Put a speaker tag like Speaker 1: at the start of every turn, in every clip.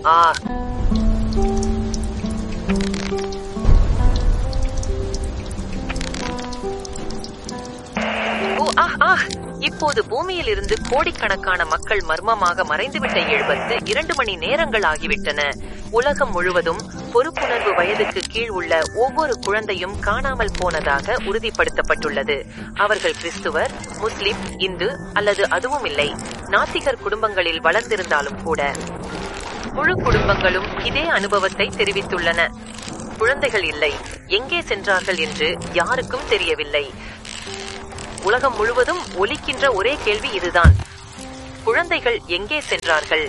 Speaker 1: ஆ ஓ ஆஹ் ஆஹ் இப்போது பூமியில் இருந்து கோடிக்கணக்கான மக்கள் மர்மமாக மறைந்துவிட்ட எழுபத்து இரண்டு மணி நேரங்கள் ஆகிவிட்டன உலகம் முழுவதும் பொறுப்புணர்வு வயதுக்கு கீழ் உள்ள ஒவ்வொரு குழந்தையும் காணாமல் போனதாக உறுதிப்படுத்தப்பட்டுள்ளது அவர்கள் கிறிஸ்துவர் முஸ்லிம் இந்து அல்லது அதுவும் இல்லை நாத்திகர் குடும்பங்களில் வளர்ந்திருந்தாலும் கூட முழு குடும்பங்களும் இதே அனுபவத்தை தெரிவித்துள்ளன குழந்தைகள் இல்லை எங்கே சென்றார்கள் என்று யாருக்கும் தெரியவில்லை உலகம் முழுவதும் ஒலிக்கின்ற ஒரே கேள்வி இதுதான் குழந்தைகள் எங்கே சென்றார்கள்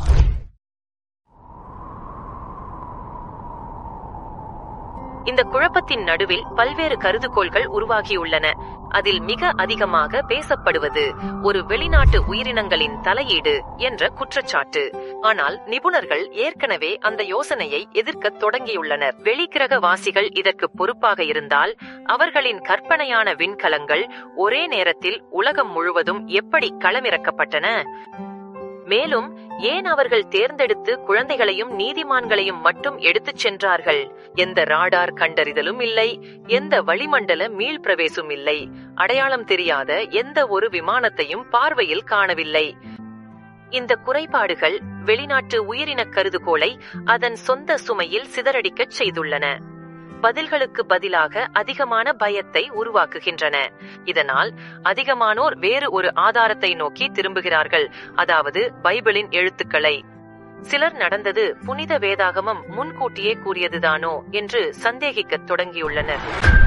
Speaker 1: இந்த குழப்பத்தின் நடுவில் பல்வேறு கருதுகோள்கள் உருவாகியுள்ளன அதில் மிக அதிகமாக பேசப்படுவது ஒரு வெளிநாட்டு உயிரினங்களின் தலையீடு என்ற குற்றச்சாட்டு ஆனால் நிபுணர்கள் ஏற்கனவே அந்த யோசனையை எதிர்க்கத் தொடங்கியுள்ளனர் வெளிக்கிரக வாசிகள் இதற்கு பொறுப்பாக இருந்தால் அவர்களின் கற்பனையான விண்கலங்கள் ஒரே நேரத்தில் உலகம் முழுவதும் எப்படி களமிறக்கப்பட்டன மேலும் ஏன் அவர்கள் தேர்ந்தெடுத்து குழந்தைகளையும் நீதிமான்களையும் மட்டும் எடுத்துச் சென்றார்கள் எந்த ராடார் கண்டறிதலும் இல்லை எந்த வளிமண்டல மீள்பிரவேசும் இல்லை அடையாளம் தெரியாத எந்த ஒரு விமானத்தையும் பார்வையில் காணவில்லை இந்த குறைபாடுகள் வெளிநாட்டு உயிரினக் கருதுகோளை அதன் சொந்த சுமையில் சிதறடிக்கச் செய்துள்ளன பதில்களுக்கு பதிலாக அதிகமான பயத்தை உருவாக்குகின்றன இதனால் அதிகமானோர் வேறு ஒரு ஆதாரத்தை நோக்கி திரும்புகிறார்கள் அதாவது பைபிளின் எழுத்துக்களை சிலர் நடந்தது புனித வேதாகமம் முன்கூட்டியே கூறியதுதானோ என்று சந்தேகிக்கத் தொடங்கியுள்ளனர்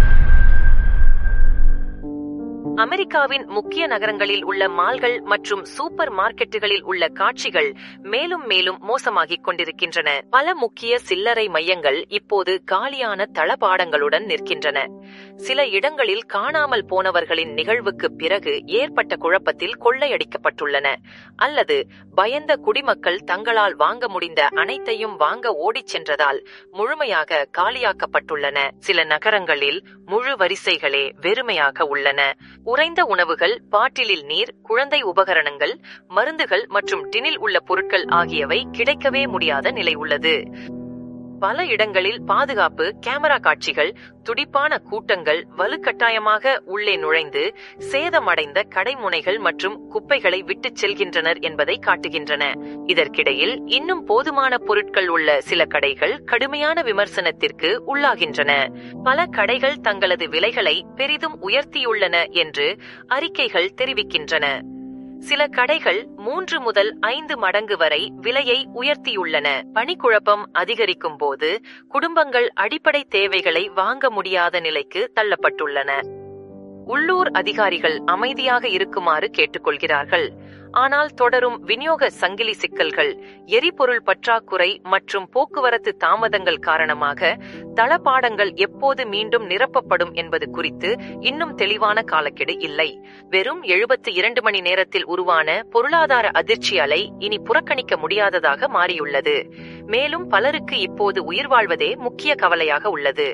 Speaker 1: அமெரிக்காவின் முக்கிய நகரங்களில் உள்ள மால்கள் மற்றும் சூப்பர் மார்க்கெட்டுகளில் உள்ள காட்சிகள் மேலும் மேலும் மோசமாகிக் கொண்டிருக்கின்றன பல முக்கிய சில்லறை மையங்கள் இப்போது காலியான தளபாடங்களுடன் நிற்கின்றன சில இடங்களில் காணாமல் போனவர்களின் நிகழ்வுக்கு பிறகு ஏற்பட்ட குழப்பத்தில் கொள்ளையடிக்கப்பட்டுள்ளன அல்லது பயந்த குடிமக்கள் தங்களால் வாங்க முடிந்த அனைத்தையும் வாங்க ஓடிச் சென்றதால் முழுமையாக காலியாக்கப்பட்டுள்ளன சில நகரங்களில் முழு வரிசைகளே வெறுமையாக உள்ளன உறைந்த உணவுகள் பாட்டிலில் நீர் குழந்தை உபகரணங்கள் மருந்துகள் மற்றும் டினில் உள்ள பொருட்கள் ஆகியவை கிடைக்கவே முடியாத நிலை உள்ளது பல இடங்களில் பாதுகாப்பு கேமரா காட்சிகள் துடிப்பான கூட்டங்கள் வலுக்கட்டாயமாக உள்ளே நுழைந்து சேதமடைந்த கடைமுனைகள் மற்றும் குப்பைகளை விட்டுச் செல்கின்றனர் என்பதை காட்டுகின்றன இதற்கிடையில் இன்னும் போதுமான பொருட்கள் உள்ள சில கடைகள் கடுமையான விமர்சனத்திற்கு உள்ளாகின்றன பல கடைகள் தங்களது விலைகளை பெரிதும் உயர்த்தியுள்ளன என்று அறிக்கைகள் தெரிவிக்கின்றன சில கடைகள் மூன்று முதல் ஐந்து மடங்கு வரை விலையை உயர்த்தியுள்ளன பணிக்குழப்பம் அதிகரிக்கும் போது குடும்பங்கள் அடிப்படை தேவைகளை வாங்க முடியாத நிலைக்கு தள்ளப்பட்டுள்ளன உள்ளூர் அதிகாரிகள் அமைதியாக இருக்குமாறு கேட்டுக்கொள்கிறார்கள் ஆனால் தொடரும் விநியோக சங்கிலி சிக்கல்கள் எரிபொருள் பற்றாக்குறை மற்றும் போக்குவரத்து தாமதங்கள் காரணமாக தளபாடங்கள் எப்போது மீண்டும் நிரப்பப்படும் என்பது குறித்து இன்னும் தெளிவான காலக்கெடு இல்லை வெறும் எழுபத்தி இரண்டு மணி நேரத்தில் உருவான பொருளாதார அதிர்ச்சி அலை இனி புறக்கணிக்க முடியாததாக மாறியுள்ளது மேலும் பலருக்கு இப்போது உயிர் வாழ்வதே முக்கிய கவலையாக உள்ளது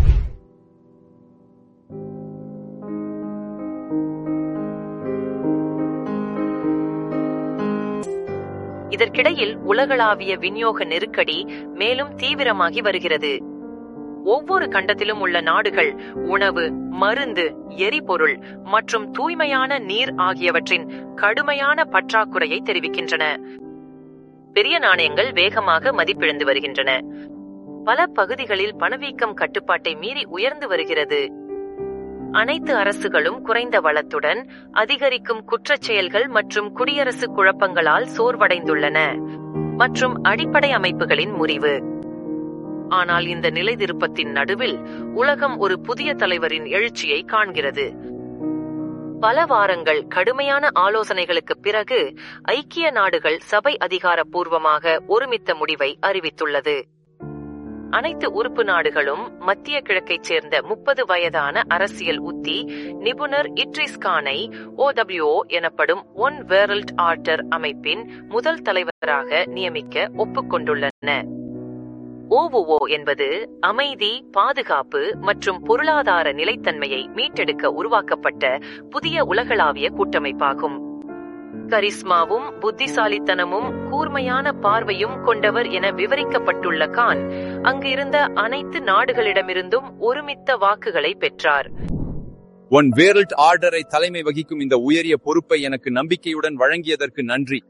Speaker 1: இதற்கிடையில் உலகளாவிய விநியோக நெருக்கடி மேலும் தீவிரமாகி வருகிறது ஒவ்வொரு கண்டத்திலும் உள்ள நாடுகள் உணவு மருந்து எரிபொருள் மற்றும் தூய்மையான நீர் ஆகியவற்றின் கடுமையான பற்றாக்குறையை தெரிவிக்கின்றன பெரிய நாணயங்கள் வேகமாக மதிப்பிழந்து வருகின்றன பல பகுதிகளில் பணவீக்கம் கட்டுப்பாட்டை மீறி உயர்ந்து வருகிறது அனைத்து அரசுகளும் குறைந்த வளத்துடன் அதிகரிக்கும் குற்றச் செயல்கள் மற்றும் குடியரசு குழப்பங்களால் சோர்வடைந்துள்ளன மற்றும் அடிப்படை அமைப்புகளின் முறிவு ஆனால் இந்த நிலைதிருப்பத்தின் நடுவில் உலகம் ஒரு புதிய தலைவரின் எழுச்சியை காண்கிறது பல வாரங்கள் கடுமையான ஆலோசனைகளுக்கு பிறகு ஐக்கிய நாடுகள் சபை அதிகாரப்பூர்வமாக ஒருமித்த முடிவை அறிவித்துள்ளது அனைத்து உறுப்பு நாடுகளும் மத்திய கிழக்கைச் சேர்ந்த முப்பது வயதான அரசியல் உத்தி நிபுணர் இட்ரிஸ் கானை ஓடபிள்யூஓ எனப்படும் ஒன் வேர்ல்ட் ஆர்டர் அமைப்பின் முதல் தலைவராக நியமிக்க ஒப்புக்கொண்டுள்ளன ஓவுஓ என்பது அமைதி பாதுகாப்பு மற்றும் பொருளாதார நிலைத்தன்மையை மீட்டெடுக்க உருவாக்கப்பட்ட புதிய உலகளாவிய கூட்டமைப்பாகும் கரிஸ்மாவும் புத்திசாலித்தனமும் கூர்மையான பார்வையும் கொண்டவர் என விவரிக்கப்பட்டுள்ள கான் அங்கு இருந்த அனைத்து நாடுகளிடமிருந்தும் ஒருமித்த வாக்குகளை பெற்றார்
Speaker 2: ஒன் வேர்ல்ட் ஆர்டரை தலைமை வகிக்கும் இந்த உயரிய பொறுப்பை எனக்கு நம்பிக்கையுடன் வழங்கியதற்கு நன்றி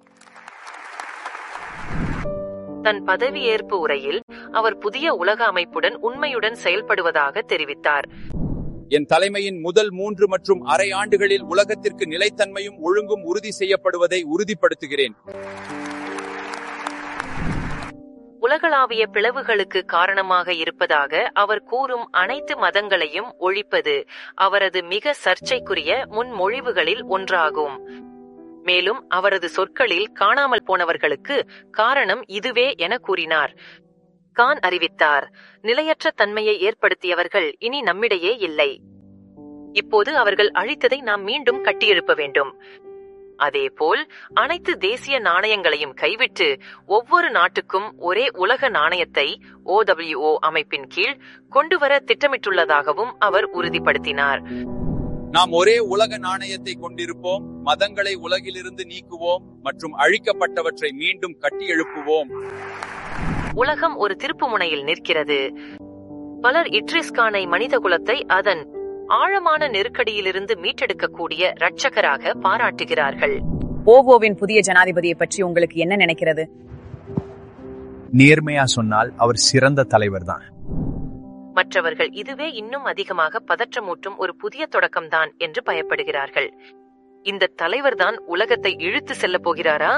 Speaker 1: தன் பதவியேற்பு உரையில் அவர் புதிய உலக அமைப்புடன் உண்மையுடன் செயல்படுவதாக தெரிவித்தார்
Speaker 2: என் தலைமையின் முதல் மூன்று மற்றும் அரை ஆண்டுகளில் உலகத்திற்கு நிலைத்தன்மையும் ஒழுங்கும் உறுதி செய்யப்படுவதை உறுதிப்படுத்துகிறேன்
Speaker 1: உலகளாவிய பிளவுகளுக்கு காரணமாக இருப்பதாக அவர் கூறும் அனைத்து மதங்களையும் ஒழிப்பது அவரது மிக சர்ச்சைக்குரிய முன்மொழிவுகளில் ஒன்றாகும் மேலும் அவரது சொற்களில் காணாமல் போனவர்களுக்கு காரணம் இதுவே என கூறினார் கான் அறிவித்தார் நிலையற்ற தன்மையை ஏற்படுத்தியவர்கள் இனி நம்மிடையே இல்லை இப்போது அவர்கள் அழித்ததை நாம் மீண்டும் கட்டியெழுப்ப வேண்டும் அதேபோல் அனைத்து தேசிய நாணயங்களையும் கைவிட்டு ஒவ்வொரு நாட்டுக்கும் ஒரே உலக நாணயத்தை ஓடபிள்யூஓ அமைப்பின் கீழ் கொண்டுவர திட்டமிட்டுள்ளதாகவும் அவர் உறுதிப்படுத்தினார்
Speaker 2: நாம் ஒரே உலக நாணயத்தை கொண்டிருப்போம் மதங்களை உலகிலிருந்து நீக்குவோம் மற்றும் அழிக்கப்பட்டவற்றை மீண்டும் கட்டியெழுப்புவோம்
Speaker 1: உலகம் ஒரு திருப்புமுனையில் நிற்கிறது பலர் இட்ரிஸ்கானை மனிதகுலத்தை அதன் ஆழமான நெருக்கடியிலிருந்து மீட்டெடுக்கக்கூடிய இரட்சகராக பாராட்டுகிறார்கள்
Speaker 3: ஓவோவின் புதிய ஜனாதிபதியை பற்றி உங்களுக்கு என்ன நினைக்கிறது
Speaker 4: நேர்மையா சொன்னால் அவர் சிறந்த தலைவர்தான்
Speaker 1: மற்றவர்கள் இதுவே இன்னும் அதிகமாக பதற்றமூட்டும் ஒரு புதிய தொடக்கம்தான் என்று பயப்படுகிறார்கள் இந்த தலைவர்தான் உலகத்தை இழுத்து செல்லப் போகிறாரா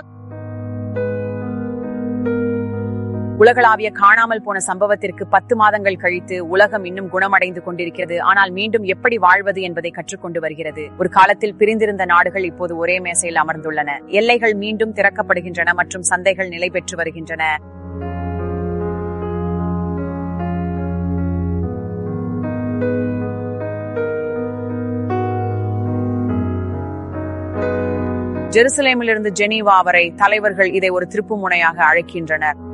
Speaker 3: உலகளாவிய காணாமல் போன சம்பவத்திற்கு பத்து மாதங்கள் கழித்து உலகம் இன்னும் குணமடைந்து கொண்டிருக்கிறது ஆனால் மீண்டும் எப்படி வாழ்வது என்பதை கற்றுக்கொண்டு வருகிறது ஒரு காலத்தில் பிரிந்திருந்த நாடுகள் இப்போது ஒரே மேசையில் அமர்ந்துள்ளன எல்லைகள் மீண்டும் திறக்கப்படுகின்றன மற்றும் சந்தைகள் நிலை பெற்று வருகின்றன ஜெருசலேமிலிருந்து ஜெனீவா வரை தலைவர்கள் இதை ஒரு திருப்புமுனையாக அழைக்கின்றனர்